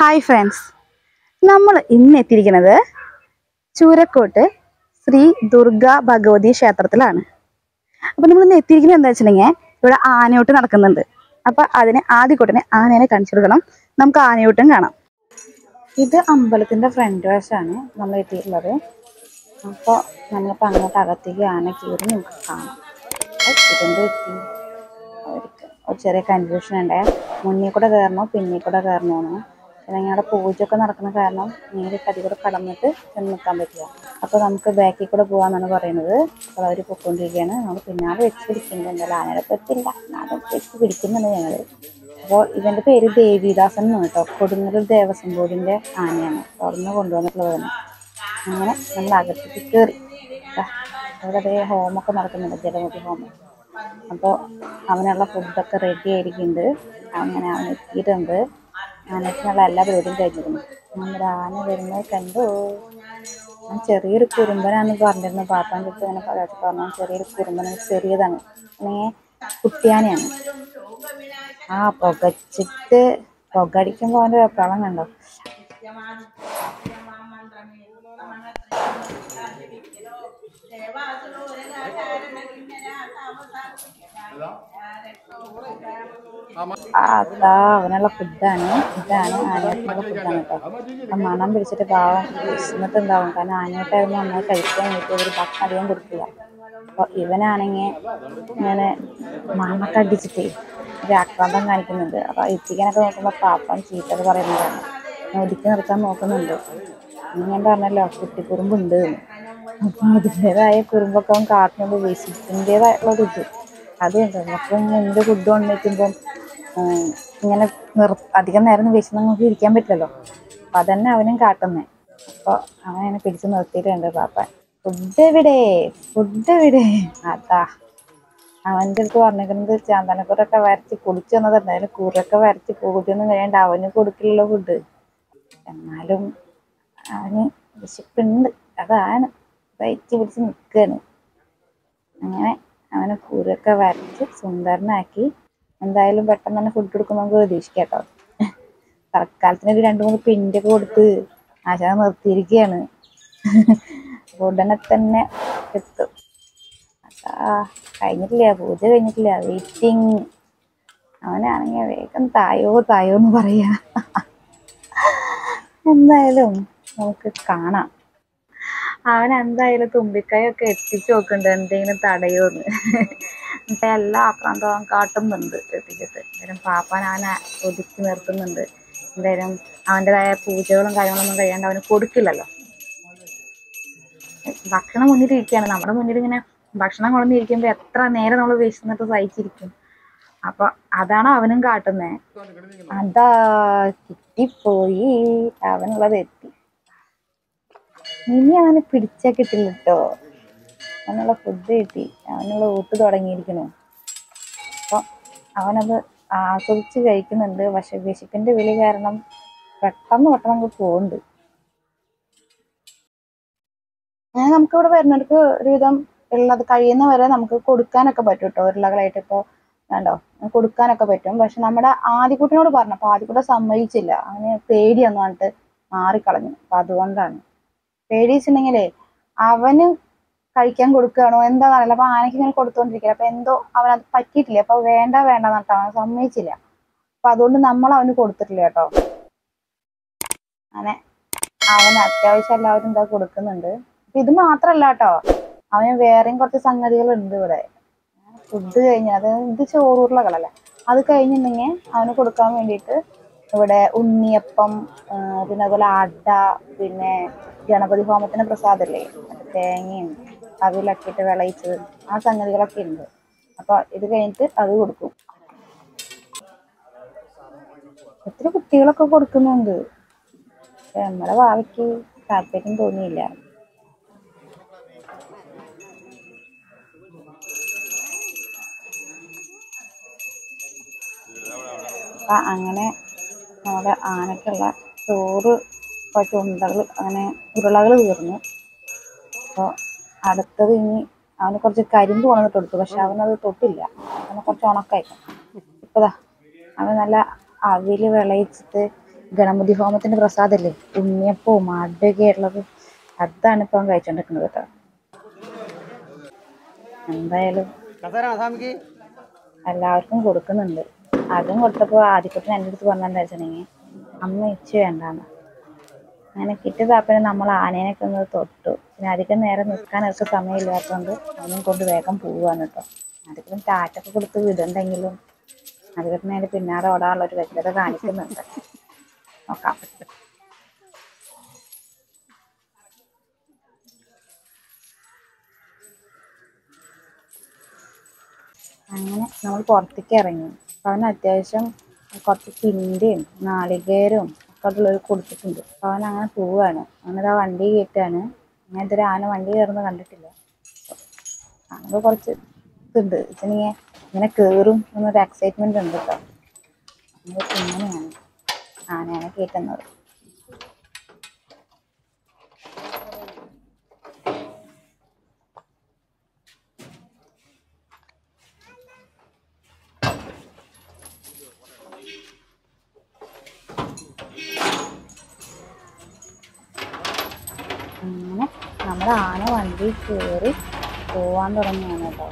Hi friends നമ്മൾ ഇന്ന് എത്തിയിരിക്കുന്നത് ചൂരക്കോട്ട് ശ്രീ ദുർഗ ഭഗവതി ക്ഷേത്രത്തിലാണ് അപ്പൊ നമ്മൾ ഇന്ന് എത്തിയിരിക്കുന്നത് എന്താ വെച്ചിട്ടുണ്ടെങ്കിൽ ഇവിടെ ആനയോട്ട് നടക്കുന്നുണ്ട് അപ്പൊ അതിന് ആദ്യക്കൂട്ടിന് ആനേനെ കാണിച്ചു കൊടുക്കണം നമുക്ക് ആനയോട്ടും കാണാം ഇത് അമ്പലത്തിന്റെ ഫ്രണ്ട് വശമാണ് നമ്മൾ എത്തിയിട്ടുള്ളത് അപ്പോൾ നമ്മളിപ്പോൾ അങ്ങോട്ട് അകത്തേക്ക് ആന കയറി നമുക്ക് കാണാം ഇതെന്ത് പറ്റി അവർക്ക് ഒരു ചെറിയ കൺഫ്യൂഷൻ ഉണ്ട് മുന്നിൽ കൂടെ കയറണോ പിന്നിൽ കൂടെ കയറണോന്ന് അല്ലെങ്കിൽ അവിടെ പൂജയൊക്കെ നടക്കുന്ന കാരണം നേരിട്ട് അതിൽ കൂടെ കടന്നിട്ട് ചെന്ന് നിൽക്കാൻ പറ്റില്ല അപ്പോൾ നമുക്ക് ബാക്കിൽ കൂടെ പോകാമെന്നാണ് പറയുന്നത് അപ്പോൾ അവർ പൊയ്ക്കൊണ്ടിരിക്കുകയാണ് നമ്മൾ പിന്നാലെ വെച്ച് പിടിക്കുന്നുണ്ട് എന്തായാലും ആനയുടെ പറ്റില്ല എന്നാലും വെച്ച് പിടിക്കുന്നുണ്ട് ഞങ്ങൾ അപ്പോൾ ഇവൻ്റെ പേര് ദേവിദാസൻ എന്നാണ് കേട്ടോ കൊടുങ്ങല്ലൂർ ദേവസ്വം ബോർഡിൻ്റെ ആനയാണ് തുറന്ന് കൊണ്ടുവന്നിട്ടുള്ളത് തന്നെ അങ്ങനെ നമ്മൾ അകത്തേക്ക് കയറി ദാ, അവിടെ അതേ ഹോമൊക്കെ നടക്കുന്നുണ്ട് ജലമതി ഹോമം അപ്പോൾ അവനുള്ള ഫുഡൊക്കെ റെഡി ആയിരിക്കുന്നുണ്ട് അങ്ങനെ അവൻ എത്തിയിട്ടുണ്ട് ആനത്തിനുള്ള എല്ലാ പരിപാടിയും കഴിഞ്ഞിരുന്നു നമ്മുടെ ആന വരുന്നത് കണ്ടു ഞാൻ ചെറിയൊരു കുറുമ്പനാന്ന് പറഞ്ഞിരുന്നു പാപ്പാൻ്റെ അടുത്ത് ഇങ്ങനെ പറയാത്ത പറഞ്ഞു ചെറിയൊരു കുറുമ്പന ചെറിയതാണ് അല്ലെങ്കിൽ കുട്ടിയാനയാണ് ആ പുകച്ചിട്ട് പുകടിക്കുമ്പോൾ അവൻ്റെ വെപ്രാളം കണ്ടോ ആ അതാ അവനുള്ള ഫുഡാണ് ഇതാണ് ആനയോട്ടുള്ള ഫുഡാണ് കേട്ടോ ആ മണം പിടിച്ചിട്ട് പാവം വിശന്നിട്ടുണ്ടാവും കാരണം ആനയോട്ടായിരുന്നു നന്നായി കഴിക്കാൻ വേണ്ടി ഒരു ഭക്ഷണം അധികം കൊടുക്കില്ല അപ്പോൾ ഇവനാണെങ്കിൽ ഇങ്ങനെ മണ്ണൊക്കെ അടിച്ചിട്ട് ഒരു ആക്രാന്തം കാണിക്കുന്നുണ്ട് അപ്പോൾ എത്തിക്കാനൊക്കെ നോക്കുമ്പോൾ പാപ്പൻ ചീത്തത് പറയുന്നതാണ് ഞാൻ ഒതുക്കി നിർത്താൻ നോക്കുന്നുണ്ട് ഇനി ഞാൻ പറഞ്ഞല്ലോ കുട്ടിക്കുറുമ്പുണ്ട് എന്ന്. അപ്പം അതിൻ്റെതായ കുറുമ്പൊക്കെ അവൻ കാട്ടുന്നത് വിശപ്പിൻ്റെതായിട്ടുള്ള ഇത് അതുണ്ട് അപ്പം മുമ്പ് ഫുഡ് കൊണ്ടുവയ്ക്കുമ്പം ഇങ്ങനെ നിർ അധികം നേരം വിശന്ന് നമുക്ക് ഇരിക്കാൻ പറ്റില്ലല്ലോ അപ്പം അതന്നെ അവനും കാട്ടുന്നേ അപ്പോൾ അവനെ പിടിച്ച് നിർത്തിയിട്ടുണ്ട് പാപ്പൻ ഫുഡ് എവിടെ ഫുഡ് എവിടെ അതാ അവൻ്റെ അടുത്ത് പറഞ്ഞിരിക്കുന്നത് ചാന്തനക്കൂറൊക്കെ വരച്ച് കുളിച്ചു വന്നത് എന്തായാലും കൂറൊക്കെ വരച്ച് കൂട്ടിയൊന്നും കഴിയാണ്ട് അവന് കൊടുക്കില്ലല്ലോ ഫുഡ് എന്നാലും അവന് വിശപ്പുണ്ട് അതാണ് വയറ്റി പിടിച്ച് നിൽക്കുകയാണ് അങ്ങനെ അവനെ കൂരൊക്കെ വരച്ച് സുന്ദരനാക്കി എന്തായാലും പെട്ടെന്ന് തന്നെ ഫുഡ് കൊടുക്കുമ്പോൾ നമുക്ക് പ്രതീക്ഷിക്കാം കേട്ടോ തൽക്കാലത്തിന് ഒരു രണ്ട് മൂന്ന് പിൻ്റൊക്കെ കൊടുത്ത് ആശാന നിർത്തിയിരിക്കുകയാണ് ഉടനെ തന്നെ എത്തും അതാ കഴിഞ്ഞിട്ടില്ല പൂജ കഴിഞ്ഞിട്ടില്ല വെയിറ്റിംഗ് അവനാണെങ്കിൽ വേഗം തായോ തായോ എന്ന് പറയാ എന്തായാലും നമുക്ക് കാണാം അവൻ എന്തായാലും തുമ്പിക്കൈയൊക്കെ എത്തിച്ചു നോക്കുന്നുണ്ട് എന്തെങ്കിലും തടയോന്ന് എന്നിട്ട് എല്ലാ ആക്രാന്തവും അവൻ കാട്ടുന്നുണ്ട് എത്തിച്ചിട്ട് എന്തായാലും പാപ്പാൻ അവനെ ഒതുക്കി നിർത്തുന്നുണ്ട് എന്തായാലും അവൻ്റെതായ പൂജകളും കാര്യങ്ങളൊന്നും കഴിയാണ്ട് അവന് കൊടുക്കില്ലല്ലോ ഭക്ഷണം മുന്നിലിരിക്കുകയാണ് നമ്മുടെ മുന്നിൽ ഇങ്ങനെ ഭക്ഷണം കൊണ്ടുവന്നിരിക്കുമ്പോൾ എത്ര നേരം നമ്മൾ വിശന്നിട്ട് സഹിച്ചിരിക്കും അപ്പൊ അതാണ് അവനും കാട്ടുന്നേ അതാ കിട്ടിപ്പോയി അവനുള്ളത് എത്തി ഇനി അവന് പിടിച്ചാ കിട്ടില്ല കേട്ടോ അവനുള്ള ഫുഡ് കിട്ടി അവനുള്ള ഊട്ട് തുടങ്ങിയിരിക്കണു അപ്പൊ അവനത് ആസ്വദിച്ച് കഴിക്കുന്നുണ്ട് പക്ഷെ വിശപ്പിന്റെ വിളി കാരണം പെട്ടെന്ന് പെട്ടെന്ന് അങ്ങ് പോകുന്നുണ്ട് അങ്ങനെ നമുക്ക് ഇവിടെ വരുന്നവർക്ക് ഒരുവിധം ഉള്ളത് കഴിയുന്ന വരെ നമുക്ക് കൊടുക്കാനൊക്കെ പറ്റും കേട്ടോ ഉരുളകളായിട്ട് ഇപ്പോൾ വേണ്ടോ കൊടുക്കാനൊക്കെ പറ്റും പക്ഷെ നമ്മുടെ ആദ്യക്കുട്ടിനോട് പറഞ്ഞപ്പോൾ ആദ്യക്കുട്ടി സമ്മതിച്ചില്ല അവന് പേടിയൊന്നും പറഞ്ഞിട്ട് മാറിക്കളഞ്ഞു അപ്പൊ അതുകൊണ്ടാണ് പേടിച്ചിട്ടുണ്ടെങ്കിലേ അവന് കഴിക്കാൻ കൊടുക്കുകയാണോ എന്താണെന്ന് അറിയില്ല അപ്പൊ ആനയ്ക്ക് ഇങ്ങനെ കൊടുത്തോണ്ടിരിക്കില്ല അപ്പൊ എന്തോ അവനത് പറ്റിയിട്ടില്ല അപ്പൊ വേണ്ട വേണ്ട എന്നിട്ട് അവൻ സമ്മതിച്ചില്ല അപ്പൊ അതുകൊണ്ട് നമ്മൾ അവന് കൊടുത്തിട്ടില്ല കേട്ടോ അങ്ങനെ അവന് അത്യാവശ്യം എല്ലാവരും എന്താ കൊടുക്കുന്നുണ്ട് അപ്പൊ ഇത് മാത്രല്ല കേട്ടോ അവന് വേറെയും കുറച്ച് സംഗതികളുണ്ട് ഇവിടെ ഫുഡ് കഴിഞ്ഞ് അത് ഇത് ചോറുരുളകളല്ലേ അത് കഴിഞ്ഞിട്ടുണ്ടെങ്കിൽ അവന് കൊടുക്കാൻ വേണ്ടിയിട്ട് ഇവിടെ ഉണ്ണിയപ്പം ആ, പിന്നെ അതുപോലെ അട പിന്നെ ഗണപതി ഹോമത്തിന് പ്രസാദല്ലേ മറ്റേ തേങ്ങയും അവിലൊക്കെ ഇട്ട് വിളയിച്ചത് ആ സംഗതികളൊക്കെ ഉണ്ട് അപ്പൊ ഇത് കഴിഞ്ഞിട്ട് അത് കൊടുക്കും ഒത്തിരി കുട്ടികളൊക്കെ കൊടുക്കുന്നുണ്ട് പക്ഷെ നമ്മുടെ ഭാവിക്ക് താല്പര്യം തോന്നിയില്ല അപ്പൊ അങ്ങനെ നമ്മുടെ ആനക്കുള്ള ചോറ് കുറച്ച് ഉണ്ടകൾ അങ്ങനെ ഉരുളകൾ തീർന്നു അപ്പോൾ അടുത്തത് ഇനി അവന് കുറച്ച് കരിമ്പ് കൊണ്ടുവന്നിട്ട് കൊടുത്തു പക്ഷെ അവനത് തൊട്ടില്ല അവന് കുറച്ച് ഉണക്കായി ഇപ്പതാ അവൻ നല്ല അവില് വിളയിച്ചിട്ട് ഗണപതി ഹോമത്തിന്റെ പ്രസാദല്ലേ ഉണ്ണിയപ്പവും അടയൊക്കെ ഉള്ളത് അതാണ് ഇപ്പം കഴിച്ചോണ്ടിരിക്കുന്നത് കേട്ടോ എന്തായാലും കസേരാണോ സ്വാമിക്ക് എല്ലാവർക്കും കൊടുക്കുന്നുണ്ട് അതും കൊടുത്തപ്പോൾ ആദ്യക്കുട്ടൻ എൻ്റെ അടുത്ത് പറഞ്ഞെന്താ വെച്ചിട്ടുണ്ടെങ്കിൽ അമ്മ ഇച്ചു വേണ്ടാന്ന് അങ്ങനെ കിട്ടിയ താപ്പനെ നമ്മൾ ആനേനൊക്കെ ഒന്ന് തൊട്ടു പിന്നെ അധികം നേരം നിൽക്കാൻ അവർക്ക് സമയമില്ലാത്തതുകൊണ്ട് അവനും കൊണ്ട് വേഗം പോവാണ് കേട്ടോ അധികം ടാറ്റൊക്കെ കൊടുത്ത് വിടണ്ടെങ്കിലും അധികം നേരം പിന്നാലെ ഓടാനുള്ള ഒരു വ്യക്തത കാണിക്കുന്നുണ്ട് നോക്കാം അങ്ങനെ നമ്മൾ പുറത്തേക്ക് ഇറങ്ങി അപ്പൊ അവന് അത്യാവശ്യം കുറച്ച് പിണ്ടിയും നാളികേരവും ഒക്കെ ഉള്ളൊരു കൊടുത്തിട്ടുണ്ട് അപ്പൊ അവൻ അങ്ങനെ പോവാണ് അവനത് ആ വണ്ടി കയറ്റാണ് ഞാൻ ഇതുവരെ ആന വണ്ടി കയറുന്നത് കണ്ടിട്ടില്ല അങ്ങനെ കുറച്ച് ഇതുണ്ട് വെച്ചിട്ടുണ്ടെങ്കിൽ ഇങ്ങനെ കയറും എന്നൊരു എക്സൈറ്റ്മെന്റ് ഉണ്ട് കേട്ടോ എന്നിട്ട് ഇങ്ങനെയാണ് ആനയാണ് കയറ്റുന്നത് അങ്ങനെ നമ്മുടെ ആന വണ്ടി കയറി പോവാൻ തുടങ്ങിയാണ് കേട്ടോ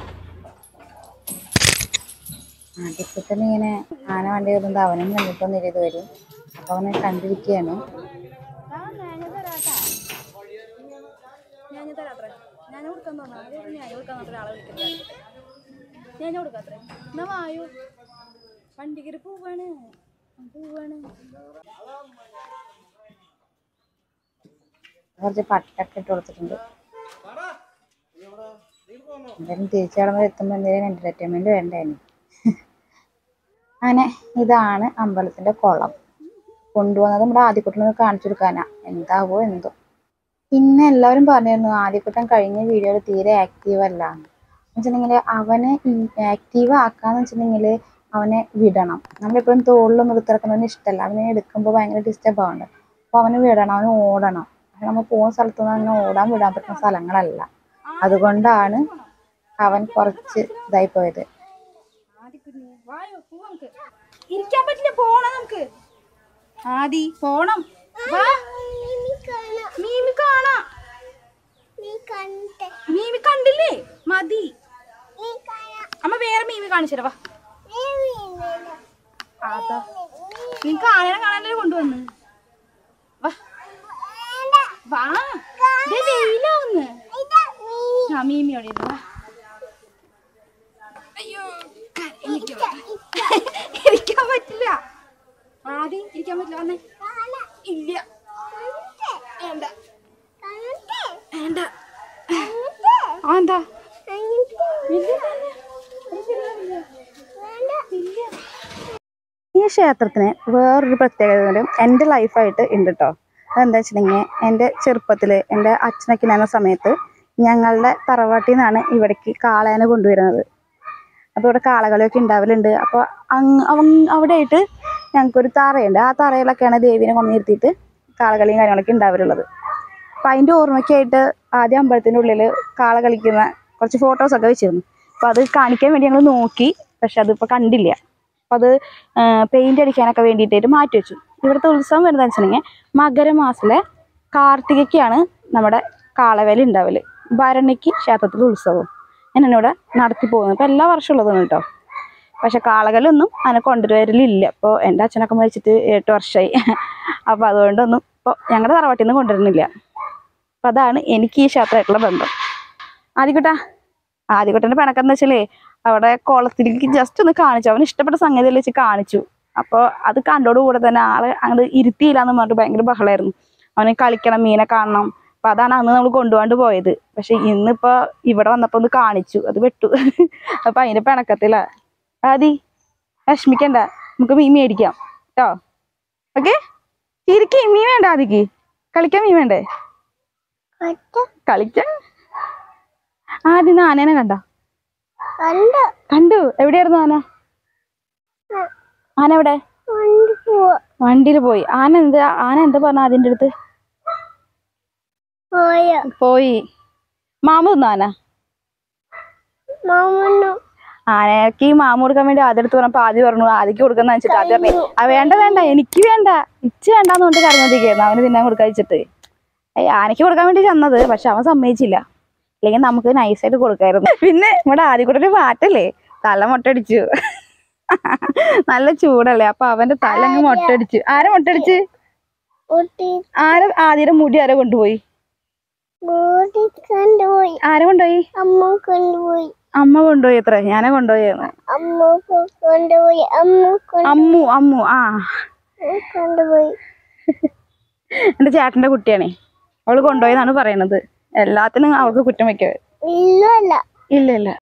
ആദ്യത്തെ തന്നെ ഇങ്ങനെ ആന വണ്ടി കയറുമ്പോൾ അവനും കണ്ടിട്ടൊന്നും ഇത് വരും അപ്പൊ അവനെ കണ്ടിരിക്കുകയാണ് ഞാൻ തരാത്രേ ഞാൻ കൊടുക്കാൻ തോന്നാ ഞാൻ കൊടുക്കാൻ മാത്രം ഒരാളെ വിളിക്കുന്നത് ഞാൻ കൊടുക്കാത്രേ എന്നാ വായു വണ്ടിക്കര് പോവാണ് പോവാണ് കുറച്ച് പട്ടൊക്കെ ഇട്ട് കൊടുത്തിട്ടുണ്ട് എന്തായാലും തിരിച്ചടമ്പ് എത്തുമ്പോൾ എന്തെങ്കിലും എന്റർടൈൻമെന്റ് വേണ്ടായിരുന്നു അങ്ങനെ ഇതാണ് അമ്പലത്തിന്റെ കുളം കൊണ്ടുവന്നത് നമ്മുടെ ആദ്യക്കുട്ടനെ കാണിച്ചു കൊടുക്കാനാ എന്താവോ എന്തോ പിന്നെ എല്ലാവരും പറഞ്ഞിരുന്നു ആദ്യക്കുട്ടൻ കഴിഞ്ഞ വീഡിയോയിൽ തീരെ ആക്റ്റീവ് അല്ല വെച്ചിട്ടുണ്ടെങ്കിൽ അവനെ ആക്റ്റീവ് ആക്കാന്ന് വെച്ചിട്ടുണ്ടെങ്കിൽ അവനെ വിടണം നമ്മളെപ്പോഴും തോളിൽ നിർത്തിറക്കുന്നതിന് ഇഷ്ടമല്ല അവനെ എടുക്കുമ്പോൾ ഭയങ്കര ഡിസ്റ്റർബ് ആവുന്നുണ്ട് അപ്പോൾ അവന് വിടണം അവന് ഓടണം പക്ഷെ നമ്മൾ പോകുന്ന സ്ഥലത്തൊന്നും അവനെ ഓടാൻ വിടാൻ പറ്റുന്ന സ്ഥലങ്ങളല്ല അതുകൊണ്ടാണ് അവൻ കുറച്ച് ഇതായി പോയത് ആദിക്കുഞ്ഞ് വായോ പോവാ നമുക്ക് ഇരിക്കാൻ പറ്റില്ല പോണം നമുക്ക് ആദി പോണം വാ മീമി കാണാ മീമി കണ്ടില്ലേ മതി അമ്മ വേറെ മീമി കാണിച്ചു വാ അതാ നിനക്ക് ആനനെ കാണാനല്ലേ കൊണ്ടുവന്ന് വാ വാ ദേ വെയിലാവുന്ന് ആ മീമി അവിടെ ഇരുന്ന് വാ അയ്യോ കരഞ്ഞിട്ട് വാ. ഇരിക്കാൻ പറ്റില്ല ആദ്യം ഇരിക്കാൻ പറ്റില്ല വന്നേ ഇല്ല വേണ്ട വേണ്ട ആ എന്താ ഇല്ല, അത് ശരിയാവില്ല. ഇല്ല ഈ ക്ഷേത്രത്തിന് വേറൊരു പ്രത്യേകത എൻ്റെ ലൈഫായിട്ട് ഉണ്ട് കേട്ടോ അതെന്താ വെച്ചിട്ടുണ്ടെങ്കിൽ എൻ്റെ ചെറുപ്പത്തിൽ എൻ്റെ അച്ഛനൊക്കെ ഉണ്ടായിരുന്ന സമയത്ത് ഞങ്ങളുടെ തറവാട്ടിൽ നിന്നാണ് ഇവിടേക്ക് കാളേനെ കൊണ്ടുവരുന്നത് അപ്പോൾ ഇവിടെ കാളകളിയൊക്കെ ഉണ്ടാവലുണ്ട് അപ്പോൾ അങ്ങ് അവ- അവിടെ ആയിട്ട് ഞങ്ങൾക്കൊരു തറയുണ്ട് ആ തറയിലൊക്കെയാണ് ദേവീനെ കൊണ്ടുനിർത്തിയിട്ട് കാളകളിയും കാര്യങ്ങളൊക്കെ ഉണ്ടാവലുള്ളത് അപ്പോൾ അതിൻ്റെ ഓർമ്മയ്ക്കായിട്ട് ആദ്യം അമ്പലത്തിൻ്റെ ഉള്ളിൽ കാള കളിക്കുന്ന കുറച്ച് ഫോട്ടോസൊക്കെ വെച്ചിരുന്നു അപ്പോൾ അത് കാണിക്കാൻ വേണ്ടി ഞങ്ങൾ നോക്കി പക്ഷെ അതിപ്പോൾ കണ്ടില്ല അപ്പോൾ അത് പെയിൻ്റ് അടിക്കാനൊക്കെ വേണ്ടിയിട്ടായിട്ട് മാറ്റി വെച്ചു ഇവിടുത്തെ ഉത്സവം വരുന്നത് വെച്ചിട്ടുണ്ടെങ്കിൽ മകരമാസത്തിലെ കാർത്തികയ്ക്കാണ് നമ്മുടെ കാളവേല ഉണ്ടാവല് ഭരണിക്ക് ക്ഷേത്രത്തിൽ ഉത്സവം അങ്ങനെയാണ് ഇവിടെ നടത്തി പോകുന്നത് അപ്പോൾ എല്ലാ വർഷവും ഉള്ളതാണ് കേട്ടോ പക്ഷെ കാളകളൊന്നും അങ്ങനെ കൊണ്ടുവരലില്ല അപ്പോൾ എൻ്റെ അച്ഛനൊക്കെ മരിച്ചിട്ട് എട്ട് വർഷമായി അപ്പോൾ അതുകൊണ്ടൊന്നും ഇപ്പോൾ ഞങ്ങളുടെ തറവാട്ടിൽ നിന്ന് കൊണ്ടുവരുന്നില്ല അപ്പം അതാണ് എനിക്ക് ഈ ക്ഷേത്രമായിട്ടുള്ള ബന്ധം ആദ്യക്കുട്ടാ ആദ്യക്കുട്ടൻ്റെ പിണക്കെന്ന് വെച്ചാലേ അവിടെ കുളത്തിലേക്ക് ജസ്റ്റ് ഒന്ന് കാണിച്ചു അവന് ഇഷ്ടപ്പെട്ട സംഗതിയിൽ വെച്ച് കാണിച്ചു അപ്പോൾ അത് കണ്ടോടുകൂടെ തന്നെ ആളെ അങ്ങോട്ട് ഇരുത്തിയില്ലാന്ന് പറഞ്ഞിട്ട് ഭയങ്കര ബഹളമായിരുന്നു അവന് കളിക്കണം മീനെ കാണണം അപ്പൊ അതാണ് അന്ന് നമ്മൾ കൊണ്ടുപോകാണ്ട് പോയത് പക്ഷെ ഇന്നിപ്പോ ഇവിടെ വന്നപ്പോ ഒന്ന് കാണിച്ചു അത് വെട്ടു അപ്പൊ അതിന്റെ പിണക്കത്തില ആദി വിഷമിക്കണ്ട നമുക്ക് മീൻ മേടിക്കാം കേട്ടോ ഓക്കെ ചിരിക്ക് മീൻ വേണ്ട ആദിക്ക് കളിക്കാൻ മീൻ വേണ്ടേ കളിക്കാൻ ആദ്യം ഇന്ന് ആനേനെ കണ്ട കണ്ടു എവിടെയായിരുന്നു ആന ആന എവിടെ വണ്ടിയിൽ പോയി ആന എന്താ ആന എന്താ പറഞ്ഞ അതിന്റെ അടുത്ത് പോയി മാമ തിന്നോ ആന ആനയ്ക്ക് ഈ മാമ കൊടുക്കാൻ വേണ്ടി ആദ്യം എടുത്ത് പറഞ്ഞപ്പോ ആദ്യം പറഞ്ഞു ആദ്യക്ക് കൊടുക്കുന്ന വെച്ചിട്ട് ആദ്യം പറഞ്ഞു ആ വേണ്ട വേണ്ട എനിക്ക് വേണ്ട ഇച്ച വേണ്ടാന്ന് കൊണ്ട് കരഞ്ഞോണ്ടിരിക്കുന്നു അവന് തിന്നാൻ കൊടുക്കാൻ വെച്ചിട്ട് ഏയ് ആനയ്ക്ക് കൊടുക്കാൻ വേണ്ടി ചെന്നത് പക്ഷെ അവൻ സമ്മതിച്ചില്ല അല്ലെങ്കിൽ നമുക്ക് നൈസായിട്ട് കൊടുക്കായിരുന്നു പിന്നെ നമ്മുടെ ആദ്യം കൂടെ ഒരു മാറ്റല്ലേ തല മുട്ടടിച്ചു നല്ല ചൂടല്ലേ അപ്പൊ അവന്റെ തല അങ്ങ് മുട്ടടിച്ചു ആരെ മുട്ടടിച്ച് ഊട്ടി ആരെ ആദ്യം മുടി ആരെ കൊണ്ടുപോയി ഊട്ടി കൊണ്ടുപോയി ആരെ കൊണ്ടുപോയി അമ്മ കൊണ്ടുപോയി അമ്മ കൊണ്ടുപോയി എത്ര ഞാനെ കൊണ്ടുപോയെന്ന് അമ്മ കൊ- കൊണ്ടുപോയി അമ്മ കൊ- അമ്മു അമ്മു ആ കൊണ്ടുപോയി എന്റെ ചേട്ടന്റെ കുട്ടിയാണേ അവള് കൊണ്ടുപോയെന്നാണ് പറയണത് എല്ലാത്തിനും അവൾക്ക് കുറ്റം വെക്കുക ഇല്ല ഇല്ല ഇല്ല